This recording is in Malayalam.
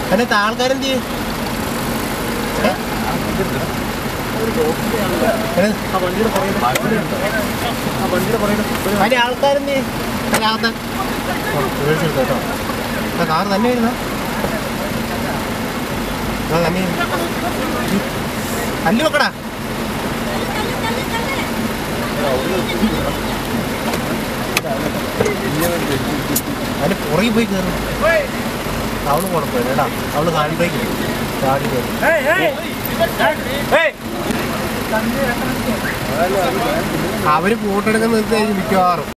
അതിനകത്ത് ആൾക്കാരെന്ത് ചെയ്യും ഏ? ഏ? അതിന്റെ ആൾക്കാരെന്ത് ചെയ്യും അതിനകത്ത് റിവേഴ്സ് എടുത്തു കേട്ടോ ആ കാർ തന്നെ ഇരുന്ന തന്നെ അല്ലു വെക്കടാ അതിന് പുറകിൽ പോയി കയറും അവള് കുഴപ്പമില്ല കേട്ടാ അവള് ഹാൻഡ് ബ്രേക്ക് ചാടി കയറും അവര് ഫോട്ടോ എടുക്കുന്ന നിർത്തി മിക്കവാറും